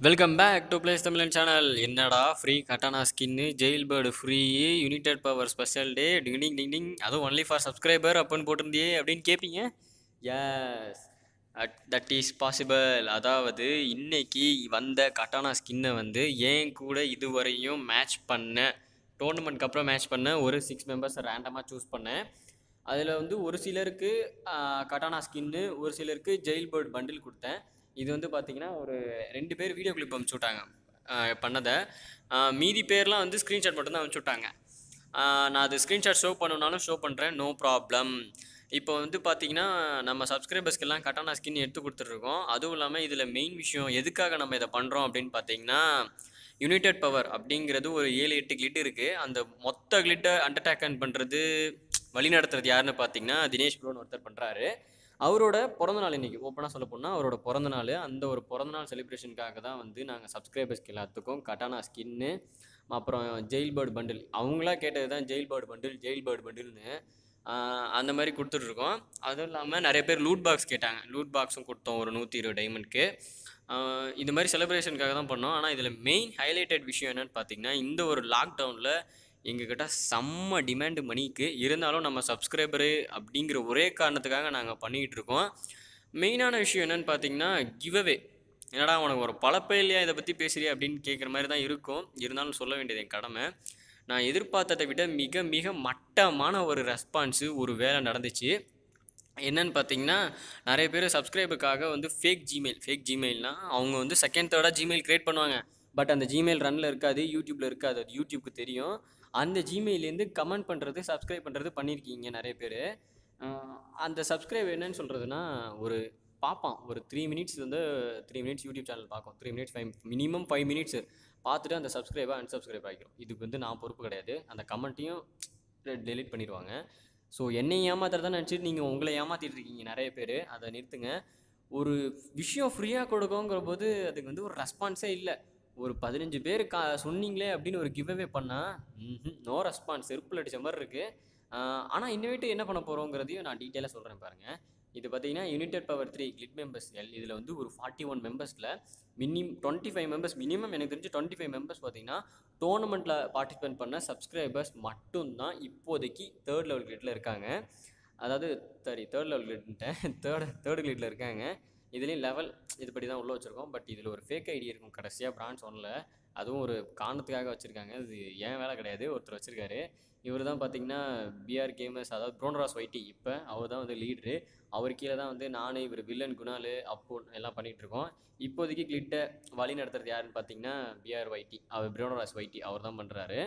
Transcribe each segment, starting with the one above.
welcome back to Blaze Tamilan channel என்னடா free katana skin jail bird free united power special day ding ding ding ding அதுவும் only for subscriber அப்படின்னு போட்டிருந்தியே அப்படின்னு கேட்பீங்க S that is possible அதாவது இன்னைக்கு வந்த கட்டானா ஸ்கின்னை வந்து ஏன் கூட இதுவரையும் மேட்ச் பண்ண டோர்னமெண்ட்க்கு அப்புறம் மேட்ச் பண்ண ஒரு சிக்ஸ் மெம்பர்ஸ் ரேண்டமாக சூஸ் பண்ணேன் அதில் வந்து ஒரு சிலருக்கு கட்டானா ஸ்கின்னு ஒரு சிலருக்கு ஜெயில் பேர்ட் பண்டில் கொடுத்தேன் இது வந்து பார்த்தீங்கன்னா ஒரு ரெண்டு பேர் வீடியோ கிளிப் அனுப்பிச்சு விட்டாங்க ஆஹ் பண்ணதை ஆஹ் மீதி பேர்லாம் வந்து ஸ்க்ரீன்ஷாட் மட்டும்தான் அனுப்பிச்சு விட்டாங்க ஆஹ் நான் அது ஸ்க்ரீன்ஷாட் ஷோ பண்ணணுனாலும் ஷோ பண்ணுறேன் நோ ப்ராப்ளம் இப்போ வந்து பார்த்தீங்கன்னா நம்ம சப்ஸ்கிரைபர்ஸ்க்கெல்லாம் கட்டானா ஸ்கின் எடுத்து கொடுத்துட்ருக்கோம் அதுவும் இல்லாமல் இதில் மெயின் விஷயம் எதுக்காக நம்ம இதை பண்ணுறோம் அப்படின்னு பார்த்தீங்கன்னா யுனைடெட் பவர் அப்படிங்கிறது ஒரு ஏழு எட்டு கிளிட் இருக்குது அந்த மொத்த கிளிட்டை அண்டர்டேக்கன் பண்ணுறது வழி நடத்துறது யாருன்னு பார்த்தீங்கன்னா தினேஷ் ப்ரோன்னு ஒருத்தர் பண்ணுறாரு அவரோட பிறந்த நாள் இன்னைக்கு ஓப்பனாக சொல்ல போனால் அவரோட பிறந்த நாள் அந்த ஒரு பிறந்த நாள் செலிப்ரேஷனுக்காக தான் வந்து நாங்கள் சப்ஸ்கிரைபர்ஸ்க்கு எல்லாத்துக்கும் கட்டானா ஸ்கின்னு அப்புறம் ஜெயில் பேர்டு பண்டில் அவங்களா கேட்டது தான் jail bird bundle jail bird பண்டில்னு அந்த மாதிரி கொடுத்துட்ருக்கோம் அதுவும் இல்லாமல் நிறைய பேர் லூட் பாக்ஸ் கேட்டாங்க லூட் பாக்ஸும் கொடுத்தோம் ஒரு நூற்றி இருபது டைமண்ட்க்கு இது மாதிரி செலிப்ரேஷனுக்காக தான் பண்ணோம் ஆனால் இதில் மெயின் ஹைலைட்டட் விஷயம் என்னன்னு பார்த்தீங்கன்னா இந்த ஒரு லாக்டவுனில் எங்ககிட்ட செம்ம டிமாண்டு மணிக்கு இருந்தாலும் நம்ம சப்ஸ்கிரைபரு அப்படிங்கிற ஒரே காரணத்துக்காக நாங்கள் பண்ணிக்கிட்டு இருக்கோம் மெயினான விஷயம் என்னன்னு பார்த்தீங்கன்னா கிவ்அவே என்னடா உனக்கு ஒரு பழப்பே இல்லையா இதை பற்றி பேசுறியா அப்படின்னு கேட்குற மாதிரி தான் இருக்கும் இருந்தாலும் சொல்ல வேண்டியது என் கடமை நான் எதிர்பார்த்ததை விட மிக மிக மட்டமான ஒரு ரெஸ்பான்ஸு ஒரு வேலை நடந்துச்சு என்னன்னு பார்த்தீங்கன்னா நிறைய பேர் சப்ஸ்கிரைபுக்காக வந்து ஃபேக் ஜிமெயில் ஃபேக் ஜிமெயில்னால் அவங்க வந்து செகண்ட் தேர்டாக ஜிமெயில் க்ரியேட் பண்ணுவாங்க பட் அந்த ஜிமெயில் ரன்னில் இருக்காது யூடியூப்பில் இருக்காது அது யூடியூப்க்கு தெரியும் அந்த ஜிமெயிலேருந்து கமெண்ட் பண்ணுறது சப்ஸ்கிரைப் பண்ணுறது பண்ணியிருக்கீங்க நிறைய பேர் அந்த சப்ஸ்கிரைப் என்னன்னு சொல்கிறதுனா ஒரு பார்ப்பான் ஒரு த்ரீ மினிட்ஸ் வந்து த்ரீ மினிட்ஸ் யூடியூப் சேனல் பார்க்கும் three minutes five minimum five minutes பார்த்துட்டு அந்த சப்ஸ்கிரைபை அன்சப்ஸ்கிரைப் ஆகிடும் இதுக்கு வந்து நான் பொறுப்பு கிடையாது அந்த கமெண்ட்டையும் டெலீட் பண்ணிடுவாங்க ஸோ என்னை ஏமாத்துறதா நினச்சிட்டு நீங்கள் உங்களை ஏமாத்திட்டு இருக்கீங்க நிறைய பேர் அதை நிறுத்துங்க ஒரு விஷயம் ஃப்ரீயாக கொடுக்கோங்கிற போது அதுக்கு வந்து ஒரு ரெஸ்பான்ஸே இல்லை ஒரு பதினஞ்சு பேர் கா சொன்னீங்களே அப்படின்னு ஒரு கிவ்அவே பண்ணால் நோ ரெஸ்பான்ஸ் செருப்பில் அடித்த மாதிரி இருக்குது ஆனால் இன்னவேட்டு என்ன பண்ண போகிறோங்கிறதையும் நான் டீட்டெயிலாக சொல்கிறேன் பாருங்கள் இது பார்த்தீங்கன்னா united power three guild members எல் இதில் வந்து ஒரு ஃபார்ட்டி ஒன் மெம்பர்ஸில் minimum twenty five members minimum எனக்கு தெரிஞ்சு டுவெண்ட்டி ஃபைவ் மெம்பர்ஸ் பார்த்தீங்கன்னா டோர்னமெண்ட்டில் பார்ட்டிசிபேட் பண்ண சப்ஸ்கிரைபர்ஸ் மட்டும்தான் இப்போதைக்கு தேர்ட் லெவல் கிளிட்டில் இருக்காங்க அதாவது சாரி தேர்ட் லெவல் கிளிட்ன்ட்டேன் தேர்ட் தேர்ட் கிளிட்டில் இருக்காங்க இதுலேயும் லெவல் இதுபடி தான் உள்ளே வச்சுருக்கோம் பட் இதில் ஒரு ஃபேக் ஐடி இருக்கும் கடைசியாக பிரான்ச் ஒன்றில் அதுவும் ஒரு காரணத்துக்காக வச்சுருக்காங்க இது ஏன் வேலை கிடையாது ஒருத்தர் வச்சுருக்காரு இவர் தான் பார்த்தீங்கன்னா பிஆர் கேமர்ஸ் அதாவது ப்ரோனராஸ் ஒய்டி இப்போ அவர் தான் வந்து லீட்ரு அவர் கீழே தான் வந்து நான் இவர் வில்லன் குணால் அப்போ எல்லாம் பண்ணிகிட்டு இருக்கோம் இப்போதைக்கு கிளிட்டை வழி நடத்துறது யாருன்னு பார்த்தீங்கன்னா பிஆர் ஒய்டி அவர் ப்ரோனராஸ் ஒய்டி அவர் தான் பண்ணுறாரு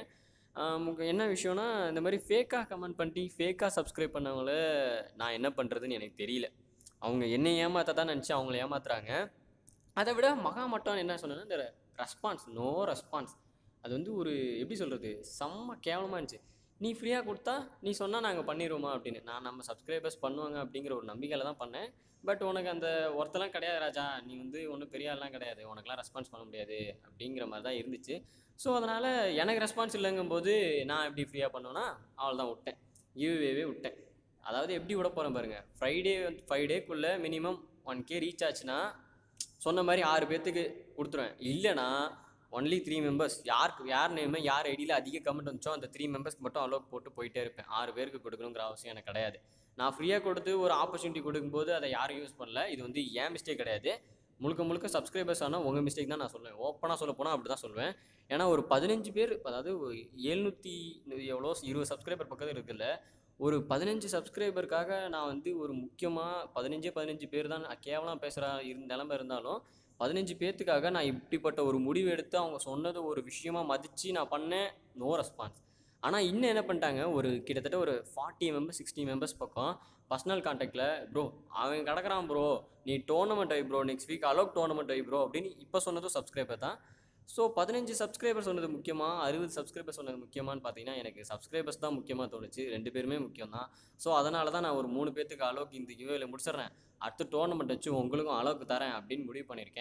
என்ன விஷயம்னா இந்த மாதிரி ஃபேக்காக கமெண்ட் பண்ணிட்டு ஃபேக்காக சப்ஸ்கிரைப் பண்ணவங்கள நான் என்ன பண்ணுறதுன்னு எனக்கு தெரியல அவங்க என்னை ஏமாற்ற தான் நினச்சி அவங்கள ஏமாத்துறாங்க அதை விட மகா மட்டம் என்ன சொன்னேன்னா இந்த ரெஸ்பான்ஸ் நோ ரெஸ்பான்ஸ் அது வந்து ஒரு எப்படி சொல்கிறது செம்ம கேவலமாக இருந்துச்சு நீ ஃப்ரீயாக கொடுத்தா நீ சொன்னால் நாங்கள் பண்ணிடுவோமா அப்படின்னு நான் நம்ம சப்ஸ்கிரைபர்ஸ் பண்ணுவாங்க அப்படிங்கிற ஒரு நம்பிக்கையில் தான் பண்ணேன் பட் உனக்கு அந்த ஒருத்தெல்லாம் கிடையாது ராஜா நீ வந்து ஒன்றும் பெரிய ஆள்லாம் கிடையாது உனக்கெல்லாம் ரெஸ்பான்ஸ் பண்ண முடியாது அப்படிங்கிற மாதிரி தான் இருந்துச்சு ஸோ அதனால் எனக்கு ரெஸ்பான்ஸ் இல்லைங்கும்போது நான் எப்படி ஃப்ரீயாக பண்ணோன்னா அவள் தான் விட்டேன் யூஏவே விட்டேன் அதாவது எப்படி விட போகிறேன் பாருங்கள் ஃப்ரைடே வந்து ஃபைவ் டேக்குள்ளே மினிமம் ஒன் கே ரீச் ஆச்சுன்னா சொன்ன மாதிரி ஆறு பேர்த்துக்கு கொடுத்துருவேன் இல்லைனா ஒன்லி த்ரீ மெம்பர்ஸ் யாருக்கு யார் நேமு யார் ஐடியில் அதிக கமெண்ட் வந்துச்சோ அந்த த்ரீ மெம்பர்ஸ்க்கு மட்டும் அலோக் போட்டு போயிட்டே இருப்பேன் ஆறு பேருக்கு கொடுக்கணுங்கிற அவசியம் எனக்கு கிடையாது நான் ஃப்ரீயாக கொடுத்து ஒரு ஆப்பர்ச்சுனிட்டி கொடுக்கும்போது அதை யாரும் யூஸ் பண்ணல இது வந்து ஏன் மிஸ்டேக் கிடையாது முழுக்க முழுக்க சப்ஸ்கிரைபர்ஸ் ஆனால் உங்கள் மிஸ்டேக் தான் நான் சொல்லுவேன் ஓப்பனாக சொல்ல போனால் அப்படி தான் சொல்லுவேன் ஏன்னா ஒரு பதினஞ்சு பேர் அதாவது எழுநூற்றி எவ்வளோ இருபது சப்ஸ்கிரைபர் பக்கத்தில் இருக்குல்ல ஒரு பதினஞ்சு சப்ஸ்கிரைபருக்காக நான் வந்து ஒரு முக்கியமாக பதினஞ்சே பதினஞ்சு பேர் தான் கேவலம் பேசுகிற இருந்த நிலமை இருந்தாலும் பதினஞ்சு பேர்த்துக்காக நான் இப்படிப்பட்ட ஒரு முடிவு எடுத்து அவங்க சொன்னது ஒரு விஷயமா மதித்து நான் பண்ணேன் நோ ரெஸ்பான்ஸ் ஆனால் இன்னும் என்ன பண்ணிட்டாங்க ஒரு கிட்டத்தட்ட ஒரு ஃபார்ட்டி மெம்பர்ஸ் சிக்ஸ்டி மெம்பர்ஸ் பக்கம் பர்சனல் கான்டாக்டில் ப்ரோ அவன் கிடக்குறான் ப்ரோ நீ டோர்னமெண்ட் வை bro next week Alok tournament வை ப்ரோ அப்படின்னு இப்போ சொன்னதும் சப்ஸ்கிரைபர் தான் ஸோ பதினஞ்சு சப்ஸ்கிரைபர் சொன்னது முக்கியமாக அறுபது சப்ஸ்கிரைபர் சொன்னது முக்கியமானு பார்த்தீங்கன்னா எனக்கு சப்ஸ்கிரைபர்ஸ் தான் முக்கியமாக தோணுச்சு ரெண்டு பேருமே முக்கியம் தான் ஸோ அதனால தான் நான் ஒரு மூணு பேர்த்துக்கு அளவுக்கு இந்த கிவேல முடிச்சிடுறேன் அடுத்த டோர்னமெண்ட் வச்சு உங்களுக்கும் அளவுக்கு தரேன் அப்படின்னு முடிவு பண்ணியிருக்கேன்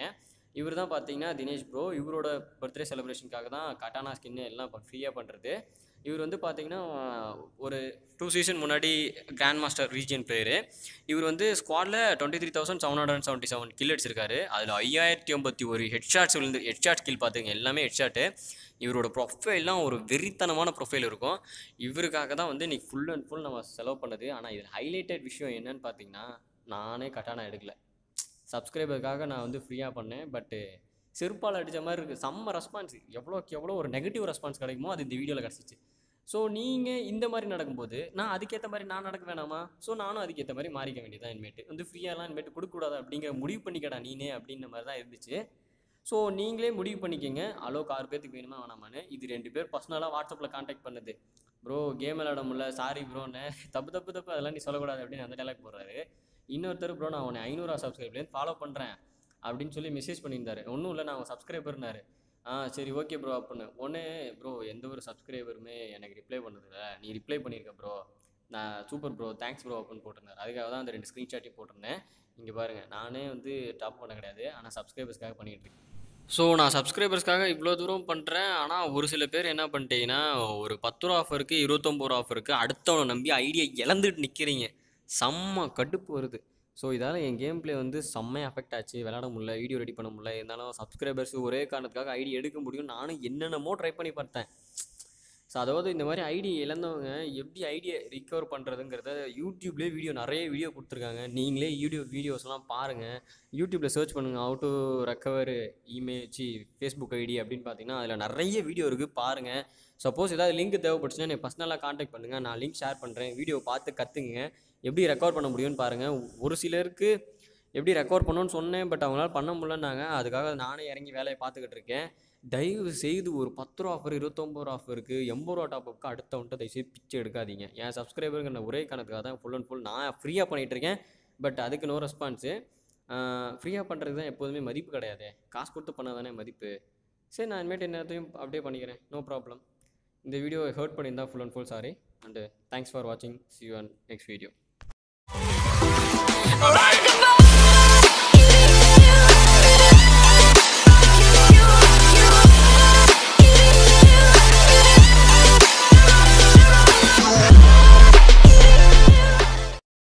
இவர் தான் பார்த்தீங்கன்னா தினேஷ் ப்ரோ இவரோட பர்த்டே செலிப்ரேஷனுக்காக தான் கட்டானா ஸ்கின்னு எல்லாம் இப்போ ஃப்ரீயாக பண்ணுறது இவர் வந்து பார்த்தீங்கன்னா ஒரு டூ சீசன் முன்னாடி கிராண்ட் மாஸ்டர் ரீஜியன் பிளேயரு இவர் வந்து ஸ்குவாடில் twenty three thousand seven hundred seventy seven kill அடிச்சிருக்காரு அதில் ஐயாயிரத்தி ஐம்பத்தி ஒரு ஹெட் ஷாட்ஸ் விழுந்து ஹெட் ஷாட் கில் பார்த்துங்க எல்லாமே ஹெட் ஷாட்டு இவரோட ப்ரொஃபைல்லாம் ஒரு வெறித்தனமான ப்ரொஃபைல் இருக்கும் இவருக்காக தான் வந்து இன்னைக்கு ஃபுல் அண்ட் ஃபுல் நம்ம செலவு பண்ணது ஆனால் இதில் ஹைலைட்டட் விஷயம் என்னன்னு பார்த்தீங்கன்னா நானே கட்டானா எடுக்கல சப்ஸ்கிரைபருக்காக நான் வந்து ஃப்ரீயாக பண்ணேன் பட்டு செருப்பால் அடித்த மாதிரி இருக்குது செம்ம ரெஸ்பான்ஸ் எவ்வளோக்கு எவ்வளோ ஒரு நெகட்டிவ் ரெஸ்பான்ஸ் கிடைக்குமோ அது இந்த வீடியோவில் கிடச்சிச்சு ஸோ நீங்கள் இந்த மாதிரி நடக்கும்போது நான் அதுக்கேற்ற மாதிரி நான் நடக்க வேணாமா ஸோ நானும் அதுக்கேற்ற மாதிரி மாறிக்க வேண்டியதான் இனிமேட்டு வந்து ஃப்ரீயாலாம் இனிமேட்டு கொடுக்கக்கூடாது அப்படிங்கிற முடிவு பண்ணிக்கடா நீனே அப்படின்ற மாதிரி தான் இருந்துச்சு ஸோ நீங்களே முடிவு பண்ணிக்கோங்க அளவுக்கு ஆறு பேர்த்துக்கு வேணுமா வேணாமான்னு இது ரெண்டு பேர் பர்சனலாக வாட்ஸ்அப்பில் காண்டாக்ட் பண்ணுது ப்ரோ கேம் விளாட முடியல சாரி ப்ரோன்னு தப்பு தப்பு தப்பு அதெல்லாம் நீ சொல்லக்கூடாது அப்படின்னு அந்த டைலாக் போடுறாரு இன்னொருத்தர் ப்ரோ நான் உன்னை ஐநூறுவா சப்ஸ்கிரைப்லேருந்து ஃபாலோ பண்ணுறேன் அப்படின்னு சொல்லி மெசேஜ் பண்ணியிருந்தாரு ஒன்றும் இல்லை நான் உங்கள் சப்ஸ்கிரைபர்னாரு ஆ சரி ஓகே ப்ரோ அப்படின்னு ஒன்று ப்ரோ எந்த ஒரு சப்ஸ்கிரைபருமே எனக்கு ரிப்ளை பண்ணதில்ல நீ ரிப்ளை பண்ணியிருக்க ப்ரோ நான் சூப்பர் ப்ரோ தேங்க்ஸ் ப்ரோ அப்படின்னு போட்டிருந்தார் அதுக்காக தான் அந்த ரெண்டு ஸ்க்ரீன்ஷாட்டையும் போட்டிருந்தேன் இங்கே பாருங்கள் நானே வந்து டாப் பண்ண கிடையாது ஆனால் சப்ஸ்கிரைபர்ஸ்க்காக பண்ணிகிட்டு இருக்கேன் ஸோ நான் சப்ஸ்கிரைபர்ஸ்க்காக இவ்வளோ தூரம் பண்ணுறேன் ஆனால் ஒரு சில பேர் என்ன பண்ணிட்டீங்கன்னா ஒரு பத்து ரூபா ஆஃபருக்கு இருபத்தொம்பது ரூபா ஆஃபருக்கு அடுத்தவனை நம்பி ஐடியா இழந்துட்டு நிற்கிறீங்க செம்ம கடுப்பு வருது ஸோ இதால் என் கேம் ப்ளே வந்து செம்மையாக அஃபெக்ட் ஆச்சு விளாட முடியல வீடியோ ரெடி பண்ண முடியல இருந்தாலும் சப்ஸ்கிரைபர்ஸ் ஒரே காரணத்துக்காக ஐடி எடுக்க முடியும் நானும் என்னென்னமோ ட்ரை பண்ணி பார்த்தேன் ஸோ அதாவது இந்த மாதிரி ஐடி இழந்தவங்க எப்படி ஐடியை ரிகவர் பண்ணுறதுங்கிறத யூடியூப்லேயே வீடியோ நிறைய வீடியோ கொடுத்துருக்காங்க நீங்களே யூடியூப் வீடியோஸ்லாம் பாருங்கள் யூடியூப்பில் சர்ச் பண்ணுங்கள் ஹவு டு ரெக்கவர் இமெயில் சி ஃபேஸ்புக் ஐடி அப்படின்னு பார்த்தீங்கன்னா அதில் நிறைய வீடியோ இருக்குது பாருங்கள் சப்போஸ் ஏதாவது லிங்க் தேவைப்பட்டுச்சுன்னா என்னை பர்சனலாக காண்டாக்ட் பண்ணுங்கள் நான் லிங்க் ஷேர் பண்ணுறேன் வீடியோ பார்த்து கற்றுக்குங்க எப்படி ரெக்கவர் பண்ண முடியும்னு பாருங்கள் ஒரு சிலருக்கு எப்படி ரெக்கவர் பண்ணணும்னு சொன்னேன் பட் அவங்களால பண்ண முடியலன்னாங்க அதுக்காக நானே இறங்கி வேலையை பார்த்துக்கிட்டு இருக்கேன் தயவு செய்து ஒரு பத்து ரூபா ஆஃபர் இருபத்தொம்பது ரூபா ஆஃபருக்கு எண்பது ரூபா டாப்புக்கு அடுத்தவன்ட்டு தயவு செய்து பிச்சை எடுக்காதீங்க என் சப்ஸ்கிரைபருங்கிற ஒரே காரணத்துக்காக தான் ஃபுல் அண்ட் ஃபுல் நான் ஃப்ரீயாக பண்ணிகிட்டு இருக்கேன் பட் அதுக்கு நோ ரெஸ்பான்ஸு ஃப்ரீயாக பண்ணுறதுக்கு தான் எப்போதுமே மதிப்பு கிடையாது காசு கொடுத்து பண்ண தானே மதிப்பு சரி நான் இனிமேட்டு என்னத்தையும் அப்படியே பண்ணிக்கிறேன் நோ ப்ராப்ளம் இந்த வீடியோ ஹர்ட் பண்ணியிருந்தா full and full sorry and thanks for வாட்சிங் see you and next video Right